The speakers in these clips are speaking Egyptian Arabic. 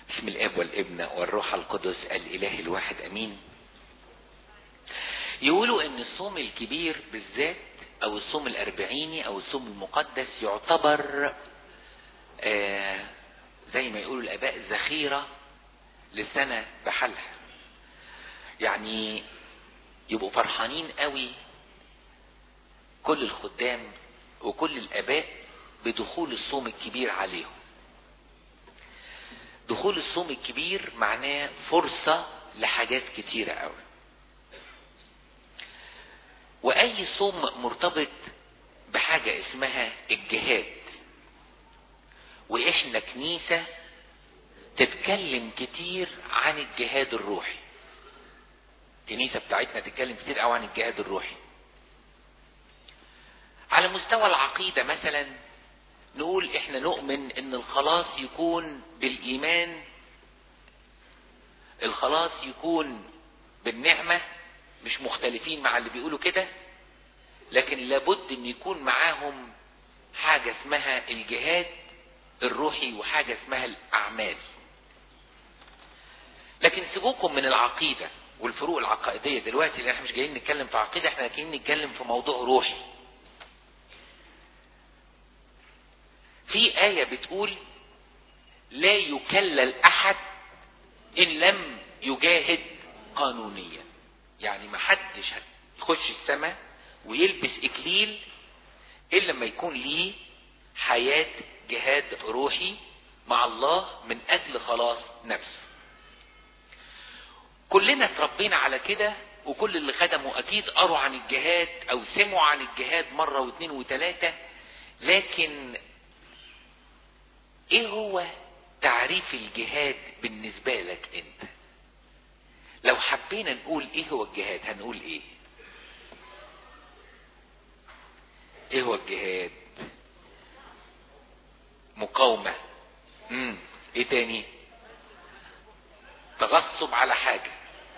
بسم الاب والابن والروح القدس الاله الواحد امين يقولوا ان الصوم الكبير بالذات او الصوم الاربعيني او الصوم المقدس يعتبر آه زي ما يقولوا الاباء ذخيرة للسنة بحالها يعني يبقوا فرحانين قوي كل الخدام وكل الاباء بدخول الصوم الكبير عليهم دخول الصوم الكبير معناه فرصة لحاجات كتيرة قوي واي صوم مرتبط بحاجة اسمها الجهاد واحنا كنيسة تتكلم كتير عن الجهاد الروحي الكنيسة بتاعتنا تتكلم كتير قوي عن الجهاد الروحي على مستوى العقيدة مثلا نقول احنا نؤمن ان الخلاص يكون بالايمان الخلاص يكون بالنعمة مش مختلفين مع اللي بيقولوا كده لكن لابد ان يكون معاهم حاجة اسمها الجهاد الروحي وحاجة اسمها الاعمال لكن سيبوكم من العقيدة والفروق العقائدية دلوقتي اللي احنا مش جايين نتكلم في عقيدة احنا جايين نتكلم في موضوع روحي في آية بتقول لا يكلل أحد إن لم يجاهد قانونيا يعني ما حدش يخش السماء ويلبس إكليل إلا لما يكون ليه حياة جهاد روحي مع الله من أجل خلاص نفسه كلنا اتربينا على كده وكل اللي خدموا أكيد قروا عن الجهاد أو سمعوا عن الجهاد مرة واثنين وثلاثة لكن ايه هو تعريف الجهاد بالنسبة لك انت لو حبينا نقول ايه هو الجهاد هنقول ايه ايه هو الجهاد مقاومة امم ايه تاني تغصب على حاجة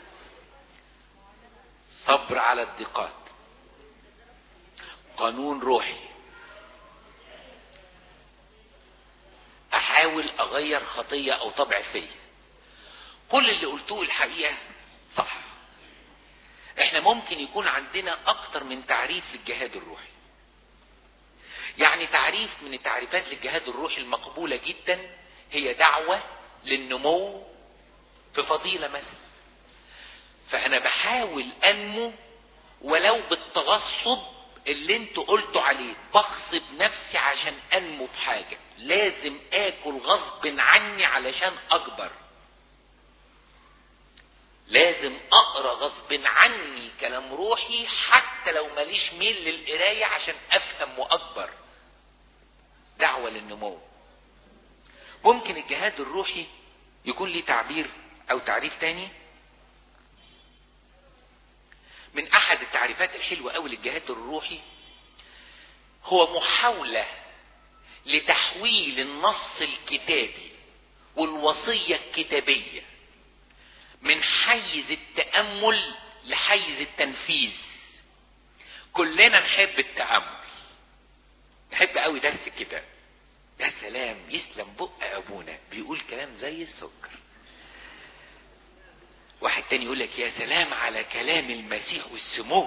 صبر على الضيقات قانون روحي احاول اغير خطية او طبع فيا كل اللي قلتوه الحقيقة صح احنا ممكن يكون عندنا اكتر من تعريف للجهاد الروحي يعني تعريف من التعريفات للجهاد الروحي المقبولة جدا هي دعوة للنمو في فضيلة مثلا فانا بحاول انمو ولو بالتغصب اللي انتوا قلتوا عليه بغصب نفسي عشان انمو في حاجة لازم اكل غصب عني علشان اكبر لازم اقرا غصب عني كلام روحي حتى لو ماليش ميل للقراية عشان افهم واكبر دعوة للنمو ممكن الجهاد الروحي يكون ليه تعبير او تعريف تاني من احد التعريفات الحلوة قوي للجهاد الروحي هو محاولة لتحويل النص الكتابي والوصية الكتابية من حيز التأمل لحيز التنفيذ كلنا نحب التأمل نحب قوي درس الكتاب يا سلام يسلم بق ابونا بيقول كلام زي السكر واحد تاني يقول لك يا سلام على كلام المسيح والسمو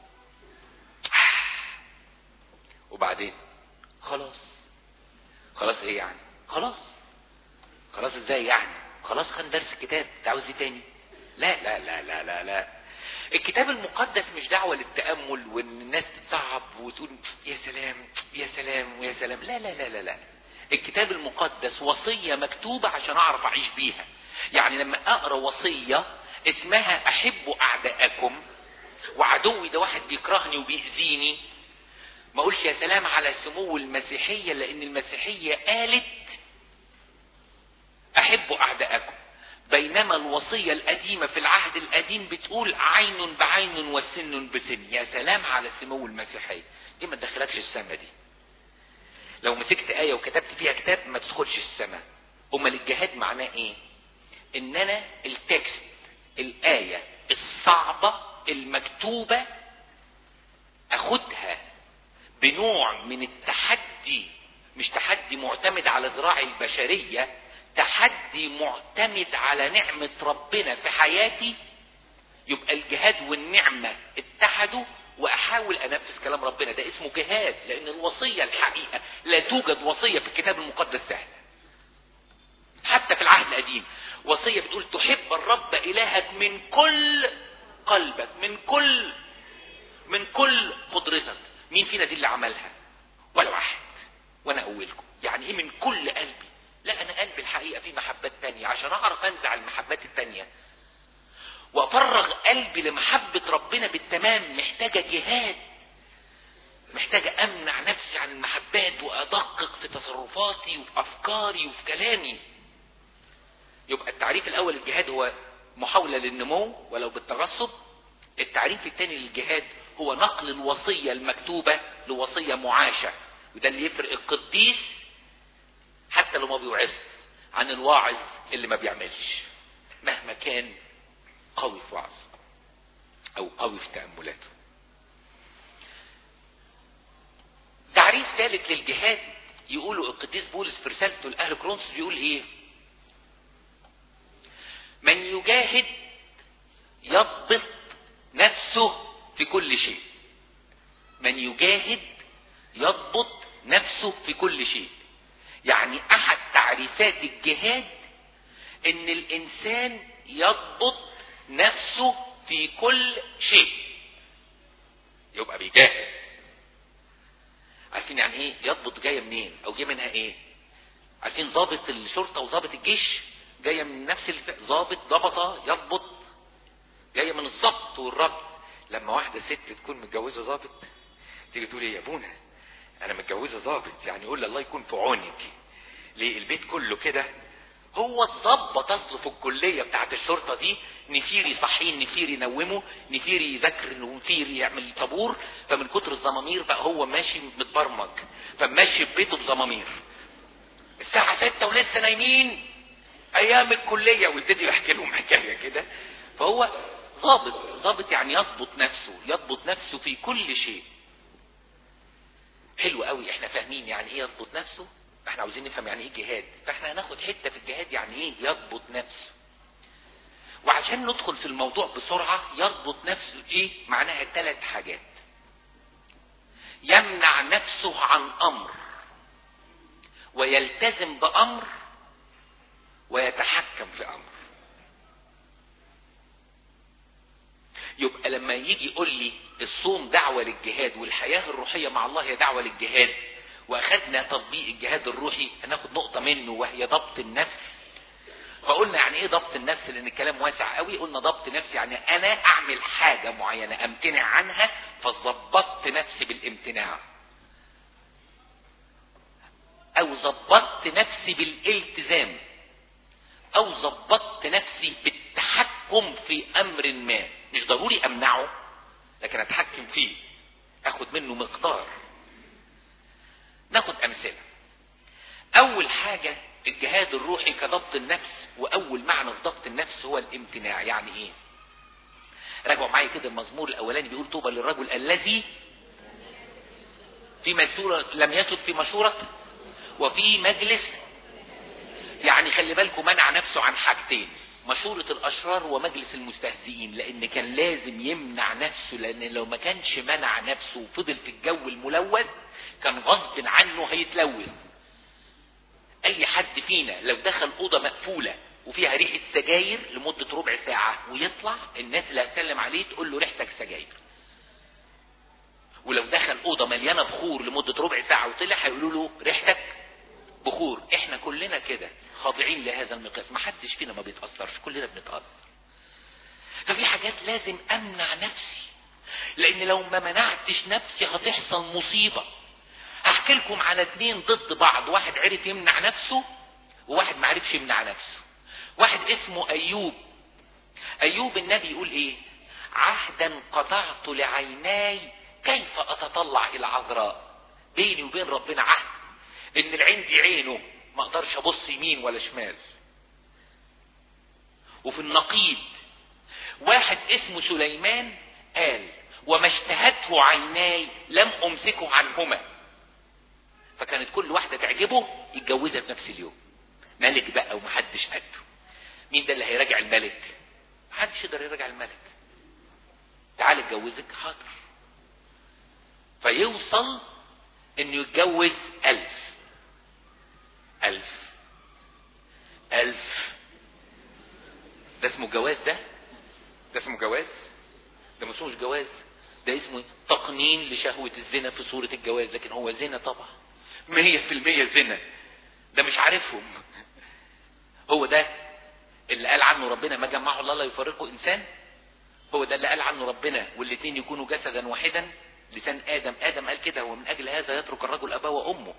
وبعدين خلاص خلاص ايه يعني خلاص خلاص ازاي يعني خلاص خد درس الكتاب عاوز ايه تاني لا لا لا لا لا لا الكتاب المقدس مش دعوة للتأمل وان الناس تتصعب وتقول يا سلام يا سلام ويا سلام لا لا لا لا لا الكتاب المقدس وصية مكتوبة عشان اعرف اعيش بيها يعني لما اقرا وصية اسمها احبوا اعداءكم وعدوي ده واحد بيكرهني وبيأذيني ما اقولش يا سلام على سمو المسيحية لان المسيحية قالت احبوا اعداءكم بينما الوصية القديمة في العهد القديم بتقول عين بعين وسن بسن يا سلام على سمو المسيحية دي ما تدخلكش السما دي لو مسكت آية وكتبت فيها كتاب ما تدخلش السما امال الجهاد معناه ايه ان انا التكست الآية الصعبة المكتوبة اخدها بنوع من التحدي مش تحدي معتمد على ذراع البشرية تحدي معتمد على نعمة ربنا في حياتي يبقى الجهاد والنعمة اتحدوا واحاول انفذ كلام ربنا ده اسمه جهاد لان الوصية الحقيقة لا توجد وصية في الكتاب المقدس سهلة حتى في العهد القديم وصية بتقول تحب الرب الهك من كل قلبك من كل من كل قدرتك مين فينا دي اللي عملها ولا واحد وانا اقولكم يعني ايه من كل قلبي لا انا قلبي الحقيقة في محبات تانية عشان اعرف انزع المحبات التانية وافرغ قلبي لمحبة ربنا بالتمام محتاجة جهاد محتاجة امنع نفسي عن المحبات وادقق في تصرفاتي وفي افكاري وفي كلامي يبقى التعريف الاول الجهاد هو محاولة للنمو ولو بالتغصب التعريف الثاني للجهاد هو نقل الوصية المكتوبة لوصية معاشة وده اللي يفرق القديس حتى لو ما بيوعظ عن الواعظ اللي ما بيعملش مهما كان قوي في وعظه او قوي في تأملاته تعريف ثالث للجهاد يقوله القديس بولس في رسالته لأهل كرونس بيقول ايه من يجاهد يضبط نفسه في كل شيء من يجاهد يضبط نفسه في كل شيء يعني احد تعريفات الجهاد ان الانسان يضبط نفسه في كل شيء يبقى بيجاهد عارفين يعني ايه يضبط جايه منين او جايه منها ايه عارفين ضابط الشرطه وضابط الجيش جايه من نفس الف... ضابط ضبط يضبط جايه من الضبط والربط لما واحده ست تكون متجوزه ضابط تيجي تقول ايه يا ابونا انا متجوزه ضابط يعني يقول الله يكون في عونك ليه البيت كله كده هو اتظبط اصله في الكليه بتاعت الشرطه دي نفير يصحيه نفير ينومه نفير يذاكر نفير يعمل طابور فمن كتر الزمامير بقى هو ماشي متبرمج فماشي في بيته بزمامير الساعه ستة ولسه نايمين ايام الكليه ويبتدي يحكي لهم حكايه كده فهو ضابط ضابط يعني يضبط نفسه يضبط نفسه في كل شيء حلو قوي احنا فاهمين يعني ايه يضبط نفسه فاحنا عاوزين نفهم يعني ايه جهاد فاحنا هناخد حته في الجهاد يعني ايه يضبط نفسه وعشان ندخل في الموضوع بسرعه يضبط نفسه ايه معناها ثلاث حاجات يمنع نفسه عن امر ويلتزم بامر ويتحكم في امر يبقى لما يجي يقول لي الصوم دعوة للجهاد والحياة الروحية مع الله هي دعوة للجهاد واخدنا تطبيق الجهاد الروحي هناخد نقطة منه وهي ضبط النفس فقلنا يعني ايه ضبط النفس لان الكلام واسع قوي قلنا ضبط نفس يعني انا اعمل حاجة معينة امتنع عنها فظبطت نفسي بالامتناع او ظبطت نفسي بالالتزام او ظبطت نفسي بالتحكم في امر ما مش ضروري امنعه لكن اتحكم فيه اخد منه مقدار ناخد امثله اول حاجه الجهاد الروحي كضبط النفس واول معنى في ضبط النفس هو الامتناع يعني ايه راجعوا معايا كده المزمور الاولاني بيقول طوبى للرجل الذي في مشورة لم يسد في مشورة وفي مجلس يعني خلي بالكم منع نفسه عن حاجتين مشورة الأشرار ومجلس المستهزئين لأن كان لازم يمنع نفسه لأن لو ما كانش منع نفسه وفضل في الجو الملوث كان غصب عنه هيتلوث أي حد فينا لو دخل أوضة مقفولة وفيها ريحة سجاير لمدة ربع ساعة ويطلع الناس اللي هتسلم عليه تقول له ريحتك سجاير ولو دخل أوضة مليانة بخور لمدة ربع ساعة وطلع هيقولوا له ريحتك بخور احنا كلنا كده خاضعين لهذا المقياس ما حدش فينا ما بيتأثرش كلنا بنتأثر ففي حاجات لازم امنع نفسي لان لو ما منعتش نفسي هتحصل مصيبة هحكي لكم على اتنين ضد بعض واحد عرف يمنع نفسه وواحد ما عرفش يمنع نفسه واحد اسمه ايوب ايوب النبي يقول ايه عهدا قطعت لعيناي كيف اتطلع الى عذراء بيني وبين ربنا عهد ان العين دي عينه ما اقدرش ابص يمين ولا شمال وفي النقيض واحد اسمه سليمان قال وما اشتهته عيناي لم امسكه عنهما فكانت كل واحده تعجبه يتجوزها في نفس اليوم ملك بقى ومحدش قده مين ده اللي هيراجع الملك محدش يقدر يراجع الملك تعال اتجوزك حاضر فيوصل انه يتجوز الف الف الف ده اسمه جواز ده ده اسمه جواز ده ما اسمهوش جواز ده اسمه تقنين لشهوة الزنا في صورة الجواز لكن هو زنا طبعا مية في المية زنا ده مش عارفهم هو ده اللي قال عنه ربنا ما جمعه الله لا يفرقه انسان هو ده اللي قال عنه ربنا والاتنين يكونوا جسدا واحدا لسان ادم ادم قال كده ومن اجل هذا يترك الرجل اباه وامه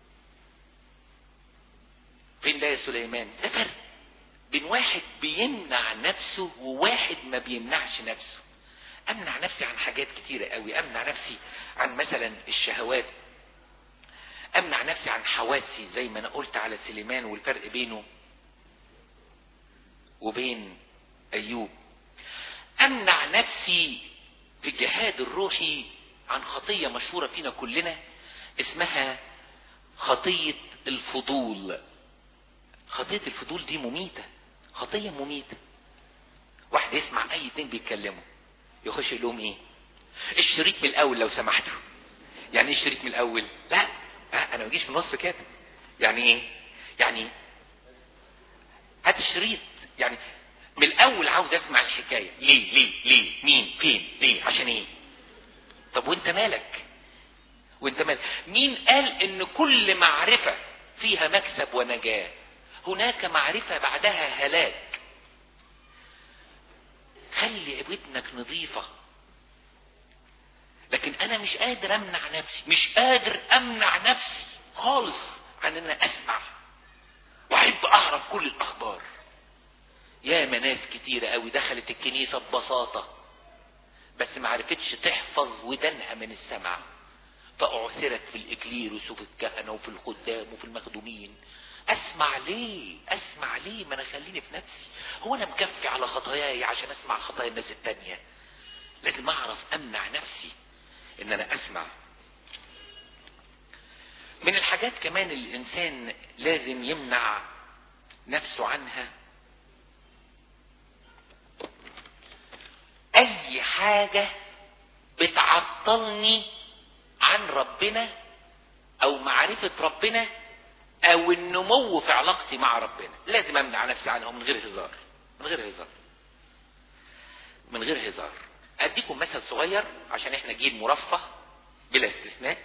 فين ده يا سليمان ده فرق بين واحد بيمنع نفسه وواحد ما بيمنعش نفسه امنع نفسي عن حاجات كتيرة قوي امنع نفسي عن مثلا الشهوات امنع نفسي عن حواسي زي ما انا قلت على سليمان والفرق بينه وبين ايوب امنع نفسي في الجهاد الروحي عن خطية مشهورة فينا كلنا اسمها خطية الفضول خطية الفضول دي مميتة خطية مميتة واحد يسمع اي اتنين بيتكلموا يخش يقول لهم ايه الشريط من الاول لو سمحتوا يعني ايه الشريط من الاول لا ها انا ما اجيش في النص كده يعني ايه يعني هات الشريط يعني من الاول عاوز اسمع الحكايه ليه ليه ليه مين فين ليه عشان ايه طب وانت مالك وانت مالك مين قال ان كل معرفه فيها مكسب ونجاه هناك معرفه بعدها هلاك خلي ودنك نظيفه لكن انا مش قادر امنع نفسي مش قادر امنع نفسي خالص عن ان اسمع واحب اعرف كل الاخبار يا ناس كتيرة قوي دخلت الكنيسة ببساطة بس ما عرفتش تحفظ ودنها من السمع فأعثرت في الإكليروس وفي الكهنة وفي الخدام وفي المخدومين أسمع ليه أسمع ليه ما أنا خليني في نفسي هو أنا مكفي على خطاياي عشان أسمع خطايا الناس التانية لازم أعرف أمنع نفسي إن أنا أسمع من الحاجات كمان اللي الإنسان لازم يمنع نفسه عنها اي حاجة بتعطلني عن ربنا او معرفة ربنا او النمو في علاقتي مع ربنا لازم امنع نفسي عنهم من غير هزار من غير هزار من غير هزار اديكم مثل صغير عشان احنا جيل مرفه بلا استثناء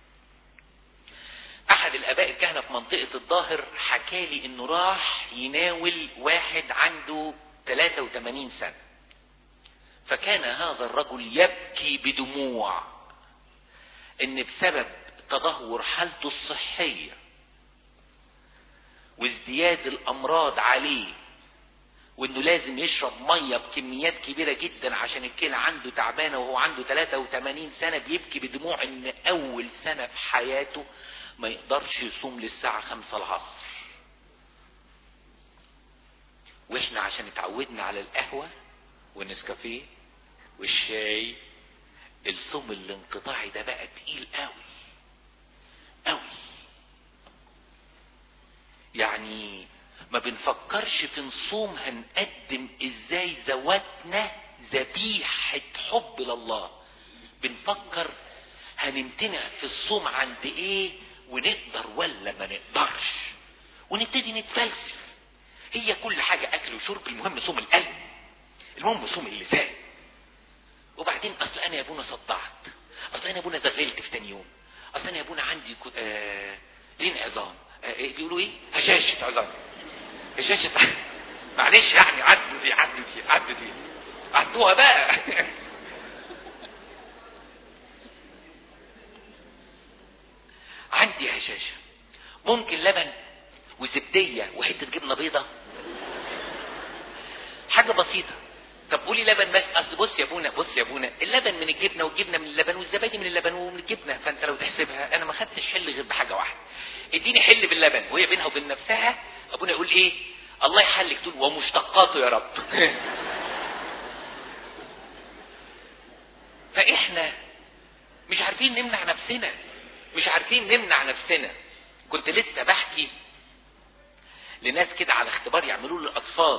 احد الاباء الكهنة في منطقة الظاهر حكى لي انه راح يناول واحد عنده 83 سنة فكان هذا الرجل يبكي بدموع ان بسبب تدهور حالته الصحية وازدياد الامراض عليه وانه لازم يشرب مية بكميات كبيرة جدا عشان الكلى عنده تعبانة وهو عنده 83 سنة بيبكي بدموع ان اول سنة في حياته ما يقدرش يصوم للساعة 5 العصر واحنا عشان اتعودنا على القهوة والنسكافيه والشاي الصوم الانقطاعي ده بقى تقيل قوي قوي يعني ما بنفكرش في نصوم هنقدم ازاي ذواتنا ذبيحة حب لله بنفكر هنمتنع في الصوم عند ايه ونقدر ولا ما نقدرش ونبتدي نتفلسف هي كل حاجة اكل وشرب المهم صوم القلب المهم صوم اللسان وبعدين اصل انا يا ابونا صدعت اصل انا يا ابونا زغلت في تاني يوم اصل انا يا ابونا عندي كو... آه... لين عظام آه... إيه بيقولوا ايه هشاشة عظام هشاشة معلش يعني عدوا دي عدوا دي عدوا دي عدوها بقى عندي هشاشة ممكن لبن وزبدية وحتة جبنة بيضة حاجة بسيطة طب قولي لبن بس اصل بص يا ابونا بص يا ابونا اللبن من الجبنه والجبنه من اللبن والزبادي من اللبن ومن الجبنه فانت لو تحسبها انا ما خدتش حل غير بحاجه واحده اديني حل باللبن وهي بينها وبين نفسها ابونا يقول ايه الله يحلك تقول ومشتقاته يا رب فاحنا مش عارفين نمنع نفسنا مش عارفين نمنع نفسنا كنت لسه بحكي لناس كده على اختبار يعملوه للاطفال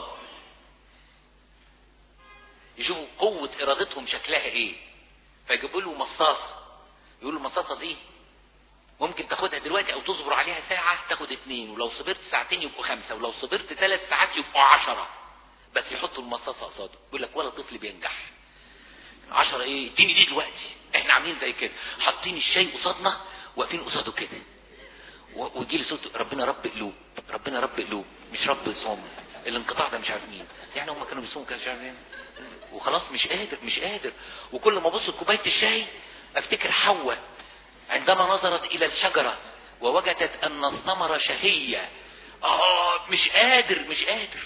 يشوفوا قوة ارادتهم شكلها ايه فيجيبوا له مصاصة يقولوا المصاصة دي ممكن تاخدها دلوقتي او تصبر عليها ساعة تاخد اتنين ولو صبرت ساعتين يبقوا خمسة ولو صبرت ثلاث ساعات يبقوا عشرة بس يحطوا المصاصة قصاده يقول لك ولا طفل بينجح عشرة ايه اديني دي دلوقتي احنا عاملين زي كده حاطين الشاي قصادنا واقفين قصاده كده ويجي لي صوت ربنا رب قلوب ربنا رب قلوب مش رب صوم الانقطاع ده مش عارف مين يعني هم كانوا بيصوموا كانوا مش عارفين وخلاص مش قادر مش قادر وكل ما ابص لكوبايه الشاي افتكر حواء عندما نظرت الى الشجره ووجدت ان الثمره شهيه اه مش قادر مش قادر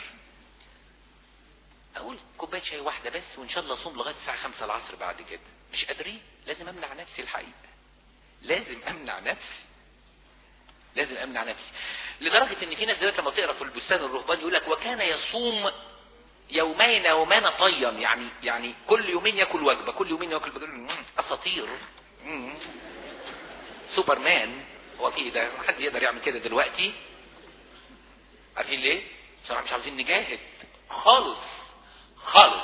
اقول كوبايه شاي واحده بس وان شاء الله اصوم لغايه الساعه 5 العصر بعد كده مش قادرين لازم امنع نفسي الحقيقه لازم امنع نفسي لازم امنع نفسي لدرجه ان في ناس دلوقتي لما تقرا في البستان الرهباني يقول لك وكان يصوم يومين يومان طيا يعني يعني كل يومين ياكل وجبه كل يومين ياكل وجبه اساطير سوبرمان هو في ده حد يقدر يعمل كده دلوقتي عارفين ليه بصراحه مش عاوزين نجاهد خالص خالص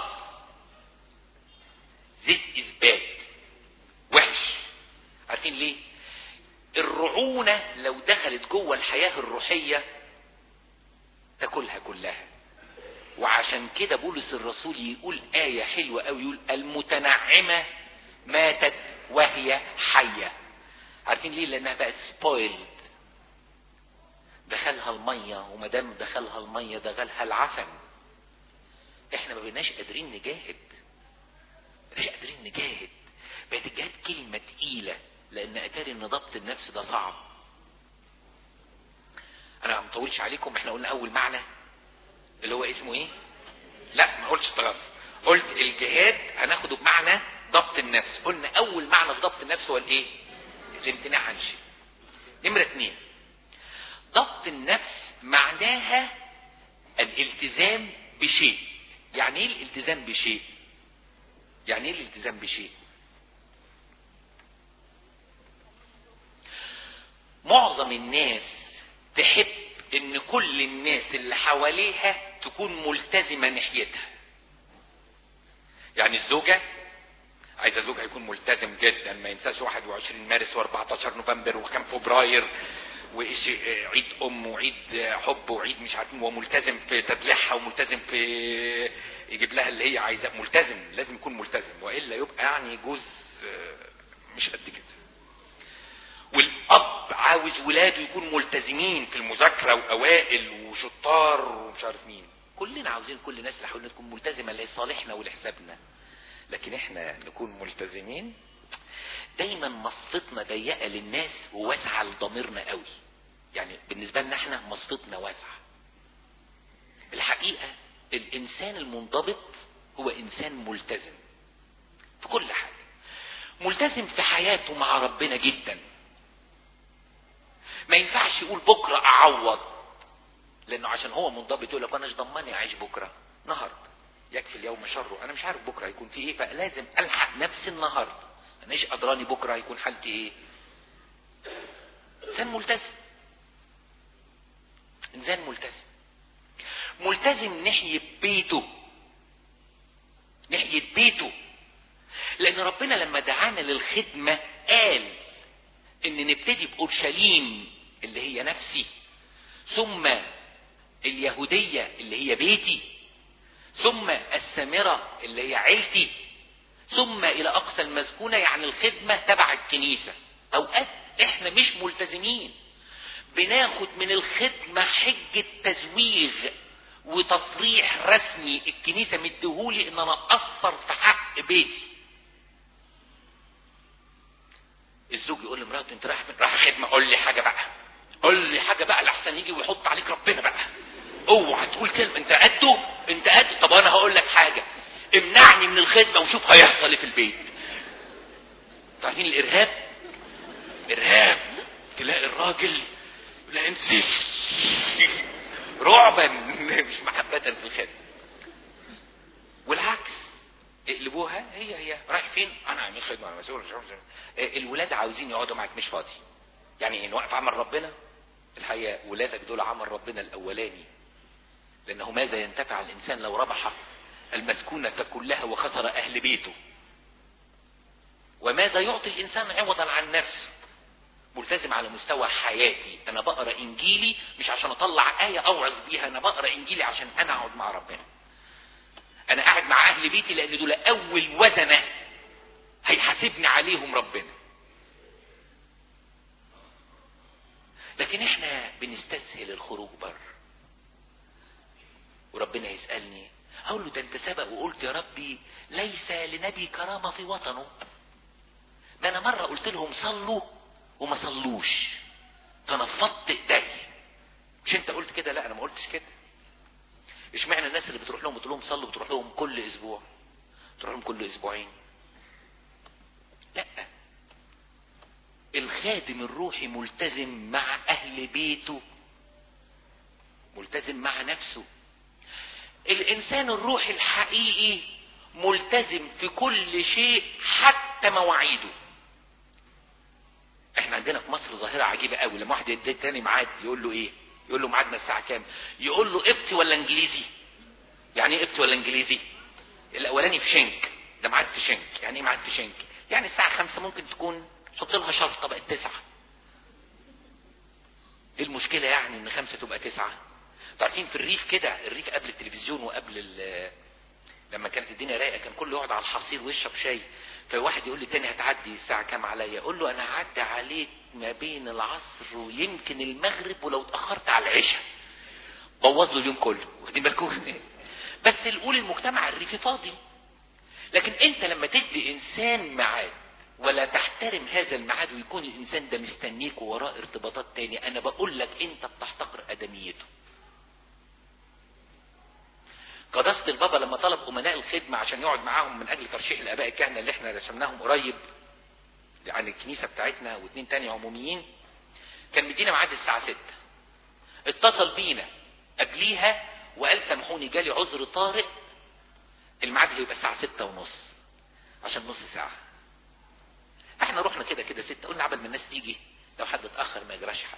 this is bad وحش عارفين ليه الرعونة لو دخلت جوه الحياة الروحية تاكلها كلها وعشان كده بولس الرسول يقول آية حلوة أوي يقول المتنعمة ماتت وهي حية عارفين ليه لأنها بقت سبويلد دخلها المية وما دام دخلها المية دخلها العفن احنا ما بقيناش قادرين نجاهد مش قادرين نجاهد بقت الجهاد كلمة تقيلة لان اتاري ان ضبط النفس ده صعب انا ما مطولش عليكم احنا قلنا اول معنى اللي هو اسمه ايه لا ما قلتش تغص قلت الجهاد هناخده بمعنى ضبط النفس قلنا اول معنى في ضبط النفس هو الايه الامتناع عن شيء نمرة اتنين ضبط النفس معناها الالتزام بشيء يعني ايه الالتزام بشيء يعني ايه الالتزام بشيء معظم الناس تحب ان كل الناس اللي حواليها تكون ملتزمة ناحيتها يعني الزوجة عايزة زوجها يكون ملتزم جدا ما ينساش 21 مارس و14 نوفمبر وكام فبراير وايش عيد ام وعيد حب وعيد مش عارفين هو ملتزم في تدليعها وملتزم في يجيب لها اللي هي عايزاه ملتزم لازم يكون ملتزم والا يبقى يعني جوز مش قد كده والاب عاوز ولاده يكونوا ملتزمين في المذاكره واوائل وشطار ومش عارف مين كلنا عاوزين كل الناس اللي حوالينا تكون ملتزمه لصالحنا ولحسابنا لكن احنا نكون ملتزمين دايما مصفتنا ضيقه للناس وواسعه لضميرنا قوي يعني بالنسبه لنا احنا مصفتنا واسعه الحقيقه الانسان المنضبط هو انسان ملتزم في كل حاجه ملتزم في حياته مع ربنا جدا ما ينفعش يقول بكره اعوض لانه عشان هو منضبط يقول لك انا مش ضماني اعيش بكره النهارده يكفي اليوم شره انا مش عارف بكره هيكون في ايه فلازم الحق نفسي النهارده انا ايش ادراني بكره هيكون حالتي ايه انسان ملتزم انسان ملتزم ملتزم ناحيه بيته ناحيه بيته لان ربنا لما دعانا للخدمه قال ان نبتدي باورشليم اللي هي نفسي ثم اليهوديه اللي هي بيتي ثم السامره اللي هي عيلتي ثم الى اقصى المسكونه يعني الخدمه تبع الكنيسه اوقات احنا مش ملتزمين بناخد من الخدمه حجه تزويغ وتصريح رسمي الكنيسه مديهولي ان انا اقصر في حق بيتي الزوج يقول لمراته انت رايح فين؟ رايح خدمه قول لي حاجه بقى قول لي حاجه بقى لحسن يجي ويحط عليك ربنا بقى اوعى تقول كلمه انت قده انت قده طب انا هقول لك حاجه امنعني من الخدمه وشوف هيحصل ايه في البيت عارفين الارهاب ارهاب تلاقي الراجل لا انسي رعبا مش محبه في الخدمه والعكس اقلبوها هي هي رايح فين انا عامل خدمه انا مسؤول الولاد عاوزين يقعدوا معاك مش فاضي يعني ايه نوقف عمل ربنا الحقيقة ولادك دول عمل ربنا الاولاني لانه ماذا ينتفع الانسان لو ربح المسكونة كلها وخسر اهل بيته وماذا يعطي الانسان عوضا عن نفسه ملتزم على مستوى حياتي انا بقرا انجيلي مش عشان اطلع ايه اوعظ بيها انا بقرا انجيلي عشان انا اقعد مع ربنا انا قاعد مع اهل بيتي لان دول اول وزنه هيحاسبني عليهم ربنا لكن احنا بنستسهل الخروج بره وربنا يسالني اقول له ده انت سبق وقلت يا ربي ليس لنبي كرامه في وطنه ده انا مره قلت لهم صلوا وما صلوش فنفضت ايدي مش انت قلت كده لا انا ما قلتش كده اشمعنى الناس اللي بتروح لهم بتقول لهم صلوا بتروح لهم كل اسبوع بتروح لهم كل اسبوعين لا الخادم الروحي ملتزم مع اهل بيته ملتزم مع نفسه الانسان الروحي الحقيقي ملتزم في كل شيء حتى مواعيده احنا عندنا في مصر ظاهرة عجيبة قوي لما واحد يدي تاني ميعاد يقول له ايه يقول له ميعادنا الساعة كام يقول له قبطي ولا انجليزي يعني ايه قبطي ولا انجليزي الاولاني في شنك ده ميعاد في شنك يعني ايه ميعاد في شنك يعني الساعة خمسة ممكن تكون حط لها شرطة بقت تسعة ايه المشكلة يعني ان خمسة تبقى تسعة تعرفين في الريف كده الريف قبل التلفزيون وقبل لما كانت الدنيا رايقه كان كله يقعد على الحصير ويشرب شاي فواحد يقول لي تاني هتعدي الساعه كام عليا اقول له انا هعدي عليك ما بين العصر ويمكن المغرب ولو اتاخرت على العشاء بوظ له اليوم كله واخدين بالكم بس نقول المجتمع الريفي فاضي لكن انت لما تدي انسان ميعاد ولا تحترم هذا الميعاد ويكون الانسان ده مستنيك ووراه ارتباطات تاني انا بقول لك انت بتحتقر ادميته قداسة البابا لما طلب أمناء الخدمة عشان يقعد معاهم من أجل ترشيح الآباء الكهنة اللي احنا رسمناهم قريب عن الكنيسة بتاعتنا واثنين تاني عموميين كان مدينا ميعاد الساعة 6 اتصل بينا قبليها وقال سامحوني جالي عذر طارئ الميعاد هيبقى الساعة 6 ونص عشان نص ساعة احنا رحنا كده كده 6 قلنا عبل ما الناس تيجي لو حد اتأخر ما يجراش حاجة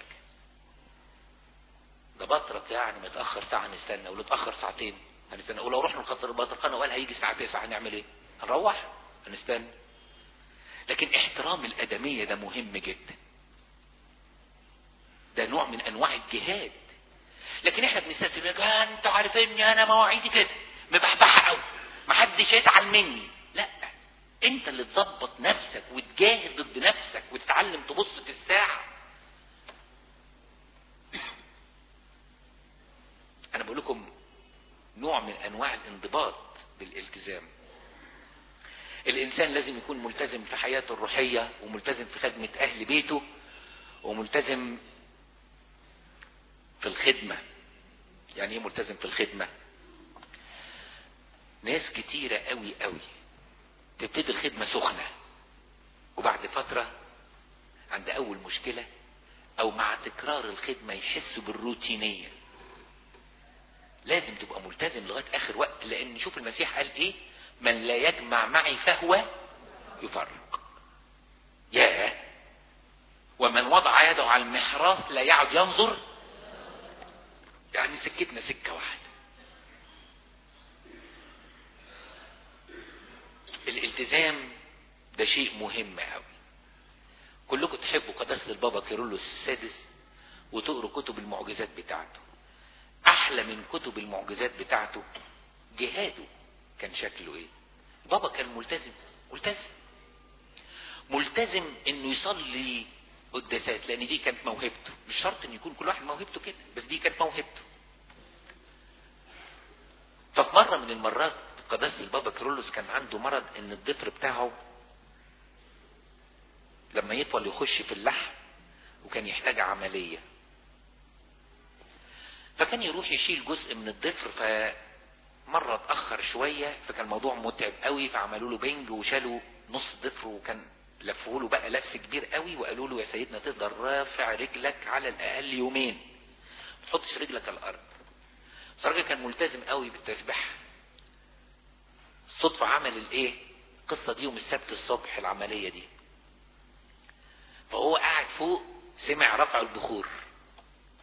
ده بطرك يعني متأخر ساعة نستنى ولو اتأخر ساعتين هنستنى ولو رحنا الخطر البطرخانة وقال هيجي الساعة 9 هنعمل ايه هنروح هنستنى لكن احترام الادمية ده مهم جدا ده نوع من انواع الجهاد لكن احنا بنستسلم يا انتوا عارفيني انا مواعيدي كده مبحبحة قوي محدش يتعل مني لا انت اللي تظبط نفسك وتجاهد ضد نفسك وتتعلم تبص في الساعة انا بقول لكم نوع من انواع الانضباط بالالتزام الانسان لازم يكون ملتزم في حياته الروحية وملتزم في خدمة اهل بيته وملتزم في الخدمة يعني ايه ملتزم في الخدمة ناس كتيرة قوي قوي تبتدي الخدمة سخنة وبعد فترة عند اول مشكلة او مع تكرار الخدمة يحسوا بالروتينية لازم تبقى ملتزم لغاية اخر وقت لان شوف المسيح قال ايه من لا يجمع معي فهو يفرق ياه ومن وضع يده على المحراث لا يعد ينظر يعني سكتنا سكة واحدة الالتزام ده شيء مهم قوي كلكم تحبوا قداسة البابا كيرلس السادس وتقروا كتب المعجزات بتاعته احلى من كتب المعجزات بتاعته جهاده كان شكله ايه بابا كان ملتزم ملتزم ملتزم انه يصلي قداسات لان دي كانت موهبته مش شرط ان يكون كل واحد موهبته كده بس دي كانت موهبته ففي مرة من المرات قداسة البابا كيرلس كان عنده مرض ان الضفر بتاعه لما يطول يخش في اللحم وكان يحتاج عملية فكان يروح يشيل جزء من الضفر فمرة اتأخر شوية فكان الموضوع متعب قوي فعملوا له بنج وشالوا نص ضفر وكان لفوه له بقى لف كبير قوي وقالوا له يا سيدنا تقدر رافع رجلك على الاقل يومين ما تحطش رجلك على الارض بس الراجل كان ملتزم قوي بالتسبيح الصدفة عمل الايه القصة دي يوم السبت الصبح العملية دي فهو قاعد فوق سمع رفع البخور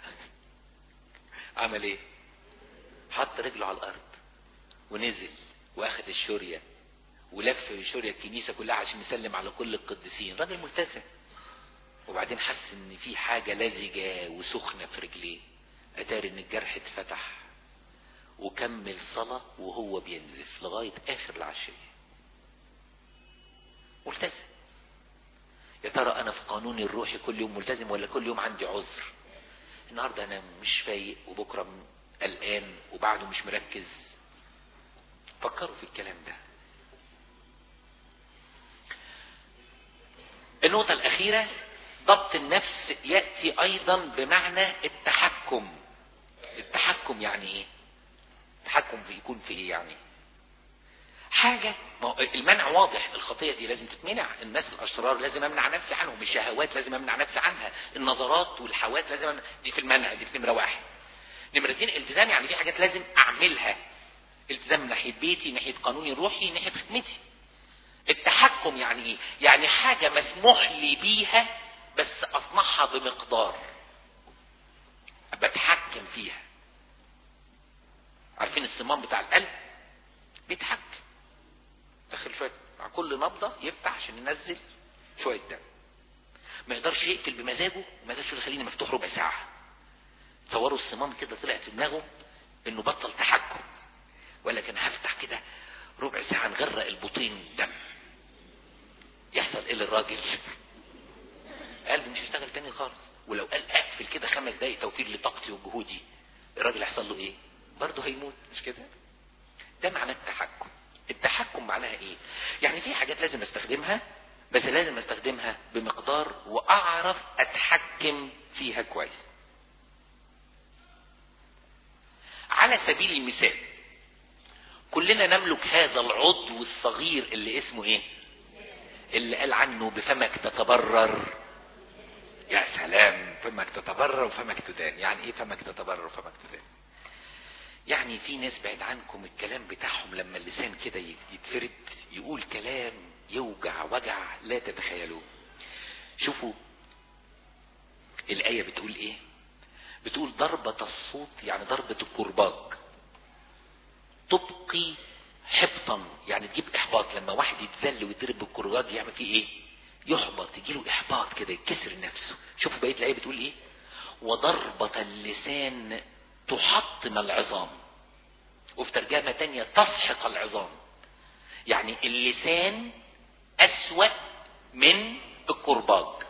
عمل ايه حط رجله على الارض ونزل واخد الشورية ولف شورية الكنيسة كلها عشان يسلم على كل القديسين راجل ملتزم وبعدين حس ان في حاجة لزجة وسخنة في رجليه اتاري ان الجرح اتفتح وكمل صلاة وهو بينزف لغاية اخر العشية ملتزم يا ترى انا في قانوني الروحي كل يوم ملتزم ولا كل يوم عندي عذر النهاردة انا مش فايق وبكرة قلقان وبعده مش مركز فكروا في الكلام ده النقطة الأخيرة ضبط النفس يأتي أيضا بمعنى التحكم التحكم يعني إيه؟ التحكم في يكون في إيه يعني؟ حاجة ما هو المنع واضح الخطية دي لازم تتمنع الناس الأشرار لازم أمنع نفسي عنهم الشهوات لازم أمنع نفسي عنها النظرات والحوات لازم أمنع دي في المنع دي في نمرة واحد نمرة اتنين التزام يعني في حاجات لازم أعملها التزام من ناحية بيتي ناحية قانوني الروحي ناحية خدمتي التحكم يعني ايه يعني حاجة مسموح لي بيها بس اصنعها بمقدار بتحكم فيها عارفين الصمام بتاع القلب بيتحكم داخل شوية مع كل نبضة يفتح عشان ينزل شوية دم ما يقدرش يقفل بمزاجه ما يقدرش يقول خليني مفتوح ربع ساعة تصوروا الصمام كده طلع في دماغه انه بطل تحكم ولا كان هفتح كده ربع ساعة نغرق البطين دم يحصل ايه للراجل قلبي مش هيشتغل تاني خالص ولو قال اقفل كده خمس دقايق توفير لطاقتي وجهودي الراجل هيحصل له ايه برضه هيموت مش كده ده معناه التحكم التحكم معناها ايه يعني في حاجات لازم استخدمها بس لازم استخدمها بمقدار واعرف اتحكم فيها كويس على سبيل المثال كلنا نملك هذا العضو الصغير اللي اسمه ايه اللي قال عنه بفمك تتبرر يا سلام فمك تتبرر وفمك تدان يعني ايه فمك تتبرر وفمك تدان يعني في ناس بعيد عنكم الكلام بتاعهم لما اللسان كده يتفرد يقول كلام يوجع وجع لا تتخيلوه شوفوا الآية بتقول ايه بتقول ضربة الصوت يعني ضربة الكرباج تبقي حبطا يعني تجيب احباط لما واحد يتذل ويضرب بالكرباج يعمل فيه ايه يحبط يجيله احباط كده يكسر نفسه شوفوا بقيه الايه بتقول ايه وضربة اللسان تحطم العظام وفي ترجمة تانية تسحق العظام يعني اللسان أسوأ من الكرباج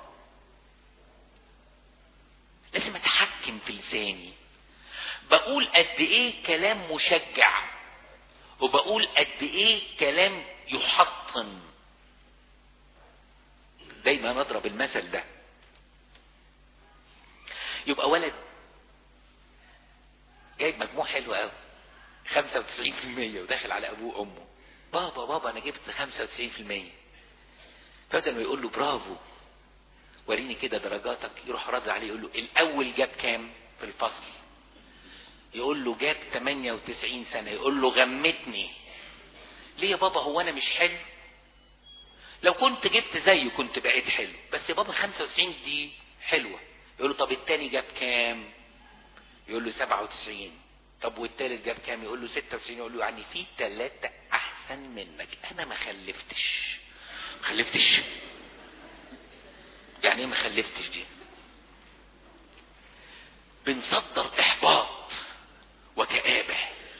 لازم اتحكم في لساني بقول قد ايه كلام مشجع وبقول قد ايه كلام يحطم دايما نضرب المثل ده يبقى ولد جايب مجموع حلو قوي 95% وداخل على ابوه وامه بابا بابا انا جبت 95% فبدل ما يقول له برافو وريني كده درجاتك يروح رد عليه يقول له الاول جاب كام في الفصل يقول له جاب 98 سنة يقول له غمتني ليه يا بابا هو انا مش حلو لو كنت جبت زيه كنت بقيت حلو بس يا بابا 95 دي حلوة يقول له طب التاني جاب كام يقول له 97 طب والتالت جاب كام يقول له 96 يقول له يعني في ثلاثة احسن منك انا ما خلفتش ما خلفتش يعني ايه ما خلفتش دي بنصدر احباط وكآبة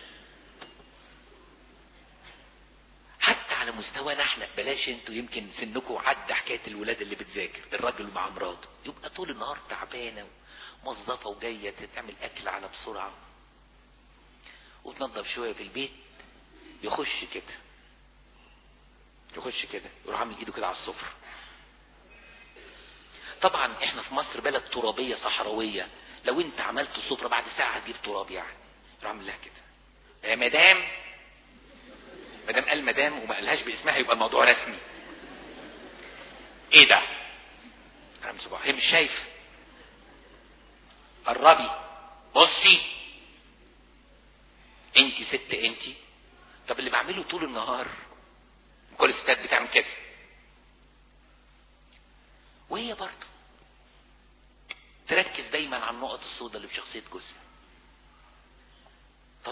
حتى على مستوانا احنا بلاش انتوا يمكن سنكم عدى حكاية الولاد اللي بتذاكر الراجل مع مراته يبقى طول النهار تعبانة موظفة وجاية تعمل اكل على بسرعة وتنظف شوية في البيت يخش كده يخش كده يروح عامل ايده كده على السفرة طبعا احنا في مصر بلد ترابية صحراوية لو انت عملت السفرة بعد ساعة هتجيب تراب يعني يروح عامل لها كده يا مدام مدام قال مدام وما قالهاش باسمها يبقى الموضوع رسمي ايه ده كلام صباح هي مش شايفه قربي بصي انت ست انت طب اللي بعمله طول النهار كل الستات بتعمل كده وهي برضه تركز دايما على النقط السوداء اللي في شخصية جوزها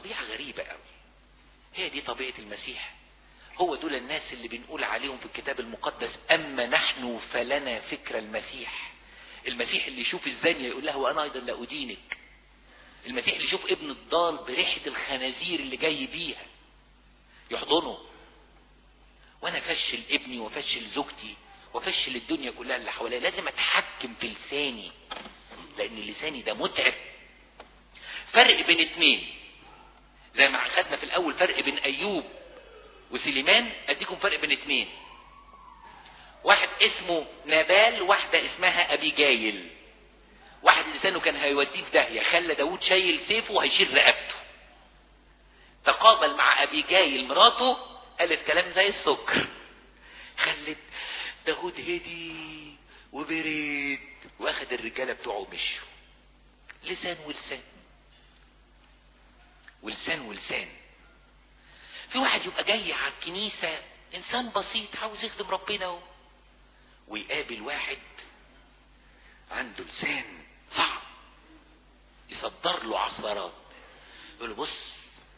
طبيعة غريبة قوي هي دي طبيعة المسيح هو دول الناس اللي بنقول عليهم في الكتاب المقدس اما نحن فلنا فكر المسيح المسيح اللي يشوف الزانية يقول له وانا ايضا لا ادينك المسيح اللي يشوف ابن الضال بريحة الخنازير اللي جاي بيها يحضنه وانا افشل ابني وافشل زوجتي وافشل الدنيا كلها اللي حواليا لازم اتحكم في لساني لان لساني ده متعب فرق بين اتنين زي ما خدنا في الاول فرق بين ايوب وسليمان اديكم فرق بين اتنين واحد اسمه نبال واحدة اسمها ابي جايل واحد لسانه كان هيوديه في داهية خلى داود شايل سيفه وهيشيل رقبته تقابل مع ابي جايل مراته قالت كلام زي السكر خلت داود هدي وبرد واخد الرجالة بتوعه ومشوا لسان ولسان ولسان ولسان في واحد يبقى جاي على الكنيسة انسان بسيط عاوز يخدم ربنا و... ويقابل واحد عنده لسان صعب يصدر له عصارات يقول له بص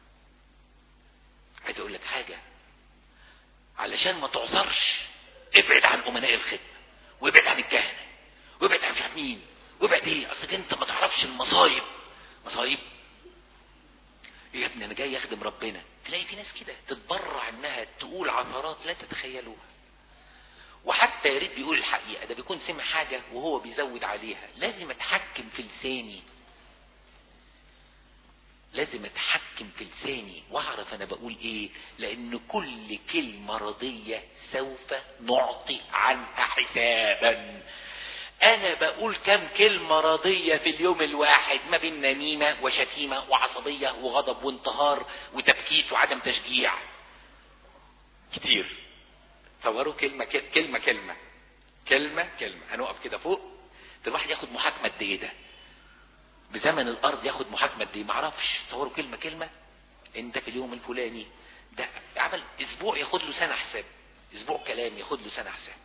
عايز اقول لك حاجة علشان ما تعصرش ابعد عن امناء الخدمة وابعد عن الكهنة وابعد عن مش عارف مين وابعد ايه اصل انت ما تعرفش المصايب مصايب يا ابني انا جاي اخدم ربنا تلاقي في ناس كده تتبرع انها تقول عثرات لا تتخيلوها وحتى يا ريت بيقول الحقيقه ده بيكون سمع حاجه وهو بيزود عليها لازم اتحكم في لساني لازم اتحكم في لساني واعرف انا بقول ايه لان كل كلمه رضيه سوف نعطي عنها حسابا انا بقول كم كلمة راضية في اليوم الواحد ما بين نميمة وشتيمة وعصبية وغضب وانتهار وتبكيت وعدم تشجيع كتير تصوروا كلمة كلمة كلمة كلمة كلمة هنقف كده فوق الواحد ياخد محاكمة قد ايه ده بزمن الارض ياخد محاكمة قد ايه معرفش تصوروا كلمة كلمة انت في اليوم الفلاني ده عمل اسبوع ياخد له سنة حساب اسبوع كلام ياخد له سنة حساب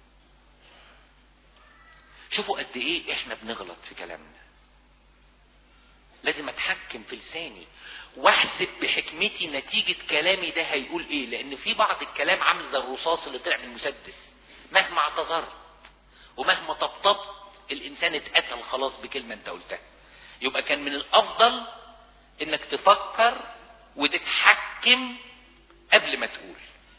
شوفوا قد ايه احنا بنغلط في كلامنا لازم اتحكم في لساني واحسب بحكمتي نتيجة كلامي ده هيقول ايه لان في بعض الكلام عامل زي الرصاص اللي طلع من المسدس مهما اعتذرت ومهما طبطبت الانسان اتقتل خلاص بكلمة انت قلتها يبقى كان من الافضل انك تفكر وتتحكم قبل ما تقول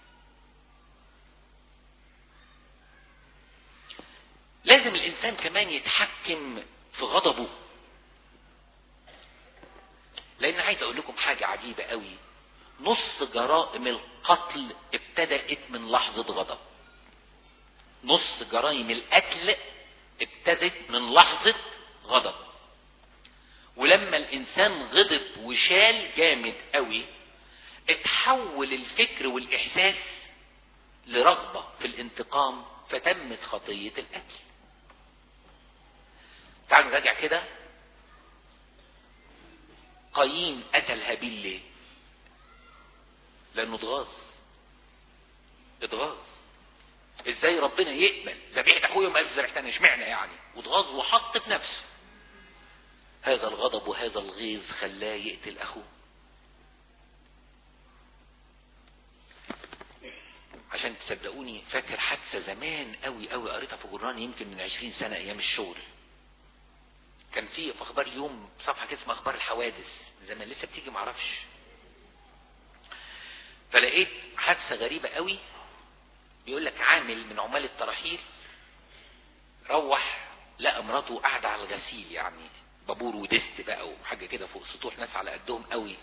لازم الانسان كمان يتحكم في غضبه لان عايز اقول لكم حاجة عجيبة قوي نص جرائم القتل ابتدأت من لحظة غضب نص جرائم القتل ابتدت من لحظة غضب ولما الانسان غضب وشال جامد قوي اتحول الفكر والاحساس لرغبة في الانتقام فتمت خطية القتل تعالوا نراجع كده قايين قتل هابيل ليه لانه اتغاظ اتغاظ ازاي ربنا يقبل ذبيحة اخويا ما قالش ذبيحتنا اشمعنى يعني واتغاظ وحط في نفسه هذا الغضب وهذا الغيظ خلاه يقتل اخوه عشان تصدقوني فاكر حادثة زمان قوي قوي قريتها في جران يمكن من عشرين سنة ايام الشغل كان في في اخبار اليوم صفحة كده اسمها اخبار الحوادث زمان لسه بتيجي معرفش فلقيت حادثة غريبة قوي بيقول لك عامل من عمال التراحيل روح لقى مراته قاعدة على الغسيل يعني بابور ودست بقى وحاجة كده فوق سطوح ناس على قدهم قوي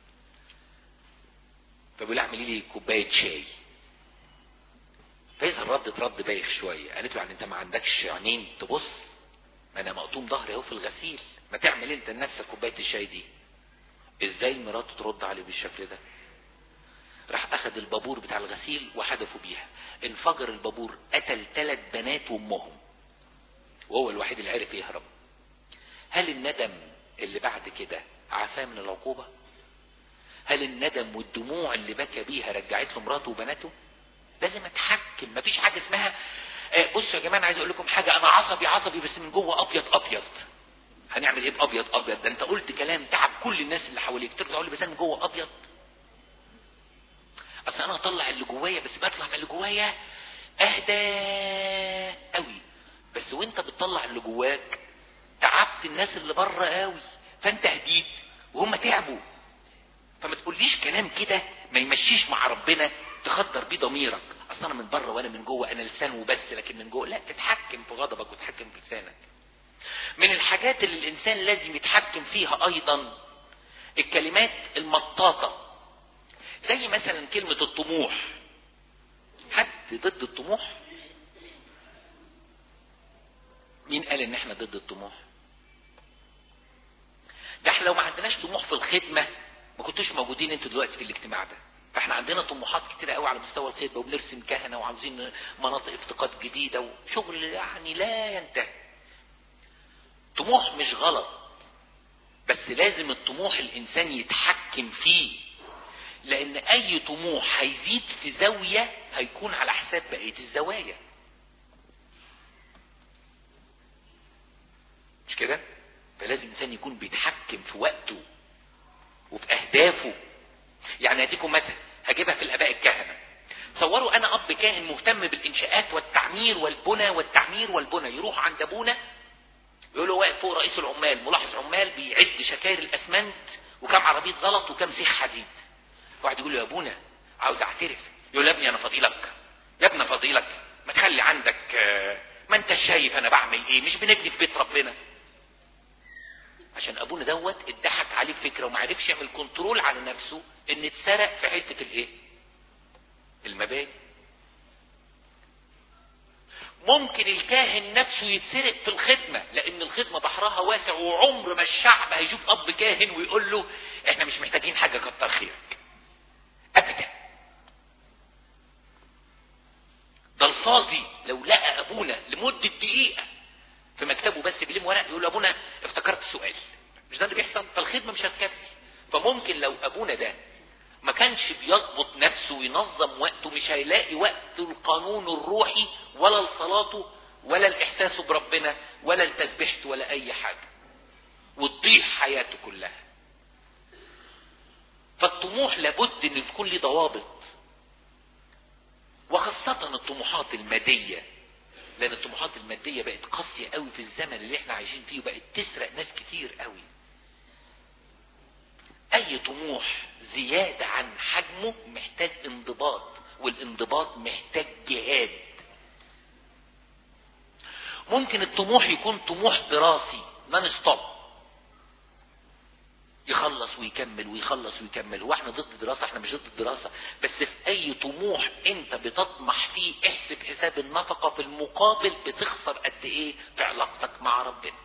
فبيقول اعمل لي كوباية شاي فيظهر ردت رد بايخ شوية قالت له يعني انت ما عندكش عينين تبص ما انا مقطوم ظهري اهو في الغسيل ما تعمل انت لنفسك كوباية الشاي دي ازاي مراته ترد عليه بالشكل ده راح اخد البابور بتاع الغسيل وحدفوا بيها انفجر البابور قتل ثلاث بنات وامهم وهو الوحيد اللي عرف يهرب هل الندم اللي بعد كده عافاه من العقوبة هل الندم والدموع اللي بكى بيها رجعت له مراته وبناته لازم اتحكم مفيش حاجة اسمها بصوا يا جماعة انا عايز اقول لكم حاجة انا عصبي عصبي بس من جوه ابيض ابيض هنعمل ايه بابيض ابيض ده انت قلت كلام تعب كل الناس اللي حواليك ترجع تقول لي بس انا جوه ابيض اصل انا اطلع اللي جوايا بس بطلع من اللي جوايا اهدى قوي بس وانت بتطلع اللي جواك تعبت الناس اللي بره قوي فانت هديت وهم تعبوا فما تقوليش كلام كده ما يمشيش مع ربنا تخدر بيه ضميرك اصل انا من بره وانا من جوه انا لسان وبس لكن من جوه لا تتحكم في غضبك وتتحكم في لسانك من الحاجات اللي الانسان لازم يتحكم فيها ايضا الكلمات المطاطة زي مثلا كلمة الطموح حد ضد الطموح مين قال ان احنا ضد الطموح ده احنا لو ما عندناش طموح في الخدمة ما كنتوش موجودين انتوا دلوقتي في الاجتماع ده فاحنا عندنا طموحات كتيرة قوي على مستوى الخدمة وبنرسم كهنة وعاوزين مناطق افتقاد جديدة وشغل يعني لا ينتهي طموح مش غلط بس لازم الطموح الانسان يتحكم فيه لان اي طموح هيزيد في زاوية هيكون على حساب بقية الزوايا مش كده فلازم الانسان يكون بيتحكم في وقته وفي اهدافه يعني اديكم مثل هجيبها في الاباء الكهنة تصوروا انا اب كاهن مهتم بالانشاءات والتعمير والبنى والتعمير والبنى يروح عند ابونا يقول له واقف فوق رئيس العمال ملاحظ عمال بيعد شكاير الاسمنت وكم عربيه زلط وكم سيخ حديد واحد يقول له يا ابونا عاوز اعترف يقول له يا ابني انا فضيلك يا ابني فضيلك ما تخلي عندك ما انت شايف انا بعمل ايه مش بنبني في بيت ربنا عشان ابونا دوت اتضحك عليه فكره وما عرفش يعمل كنترول على نفسه ان اتسرق في حته الايه المباني ممكن الكاهن نفسه يتسرق في الخدمة لان الخدمة بحرها واسع وعمر ما الشعب هيشوف اب كاهن ويقول له احنا مش محتاجين حاجة كتر خيرك ابدا ده الفاضي لو لقى ابونا لمدة دقيقة في مكتبه بس بيلم ورق يقول له ابونا افتكرت السؤال مش ده اللي بيحصل فالخدمة مش هتكفي فممكن لو ابونا ده ما كانش بيضبط نفسه وينظم وقته مش هيلاقي وقت القانون الروحي ولا لصلاته ولا الاحساس بربنا ولا لتسبيحته ولا اي حاجة وتضيع حياته كلها فالطموح لابد ان تكون له ضوابط وخاصة الطموحات المادية لان الطموحات المادية بقت قاسية قوي في الزمن اللي احنا عايشين فيه وبقت تسرق ناس كتير قوي اي طموح زيادة عن حجمه محتاج انضباط والانضباط محتاج جهاد ممكن الطموح يكون طموح دراسي نون ستوب يخلص ويكمل ويخلص ويكمل واحنا ضد الدراسة احنا مش ضد الدراسة بس في اي طموح انت بتطمح فيه احسب حساب النفقة في المقابل بتخسر قد ايه في علاقتك مع ربنا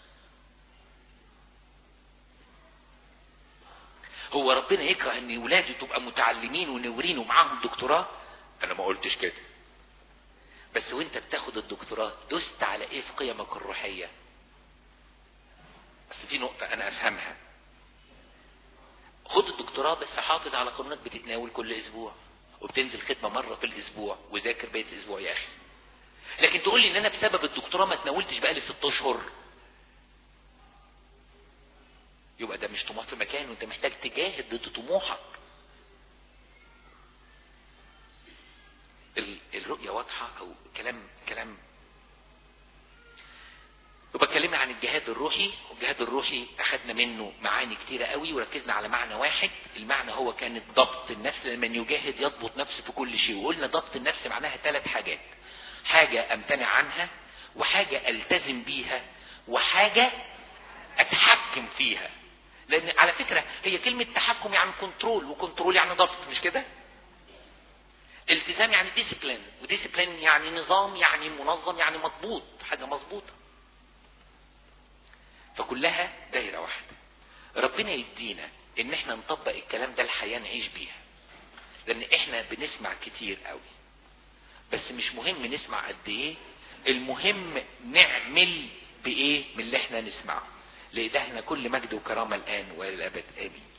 هو ربنا يكره ان ولاده تبقى متعلمين ونورين ومعاهم دكتوراه انا ما قلتش كده بس وانت بتاخد الدكتوراه دست على ايه في قيمك الروحية بس في نقطة انا افهمها خد الدكتوراه بس حافظ على قانونك بتتناول كل اسبوع وبتنزل خدمة مرة في الاسبوع وذاكر بقية الاسبوع يا اخي لكن تقول لي ان انا بسبب الدكتوراه ما تناولتش بقالي ست اشهر يبقى ده مش طموح في مكان وانت محتاج تجاهد ضد طموحك الرؤية واضحة او كلام كلام يبقى اتكلمنا عن الجهاد الروحي والجهاد الروحي اخدنا منه معاني كتيرة قوي وركزنا على معنى واحد المعنى هو كان ضبط النفس لمن يجاهد يضبط نفسه في كل شيء وقلنا ضبط النفس معناها ثلاث حاجات حاجة امتنع عنها وحاجة التزم بيها وحاجة اتحكم فيها لان على فكرة هي كلمة تحكم يعني كنترول وكنترول يعني ضبط مش كده التزام يعني ديسيبلين وديسيبلين يعني نظام يعني منظم يعني مضبوط حاجة مظبوطة فكلها دايرة واحدة ربنا يدينا ان احنا نطبق الكلام ده الحياة نعيش بيها لان احنا بنسمع كتير قوي بس مش مهم نسمع قد ايه المهم نعمل بايه من اللي احنا نسمعه لإلهنا كل مجد وكرامة الآن والأبد آمين